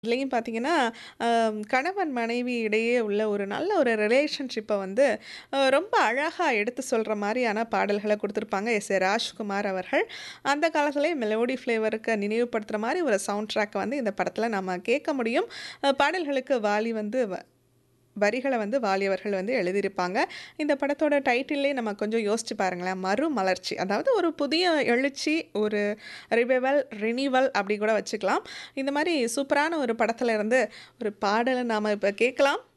இதுலயும் பார்த்தீங்கன்னா, அ கணவன் மனைவி இடையே உள்ள ஒரு நல்ல ஒரு ரிலேஷன்ஷிப்ப வந்து அ ரொம்ப அழகா எடுத்து சொல்ற மாரியான பாடல்கள குடுத்துருப்பாங்க எஸ். ஏ. ராஜ்குமார் அவர்கள். அந்த காலத்திலேயே மெலோடி ஃப்ளேவருக்கு நினைவுபடுத்துற மாரி ஒரு சவுண்ட் ட்ராக் வந்து இந்த படத்தில நம்ம கேட்க முடியும். அ பாடல்களுக்கு வாலி வந்து வ வரிகள வந்து வாலி அவர்கள் வந்து எழுதியிருப்பாங்க. இந்த படத்தோட டைட்டில்லே நம்ம கொஞ்சம் யோசிச்சு பாருங்களேன். மறுமலர்ச்சி. அதாவது ஒரு புதிய எழுச்சி, ஒரு ரிவைவல், ரினிவல் அப்படி கூட வச்சுக்கலாம். இந்த மாரி சூப்பரான ஒரு படத்துல இருந்து ஒரு பாடல நாம இப்ப கேட்கலாம்.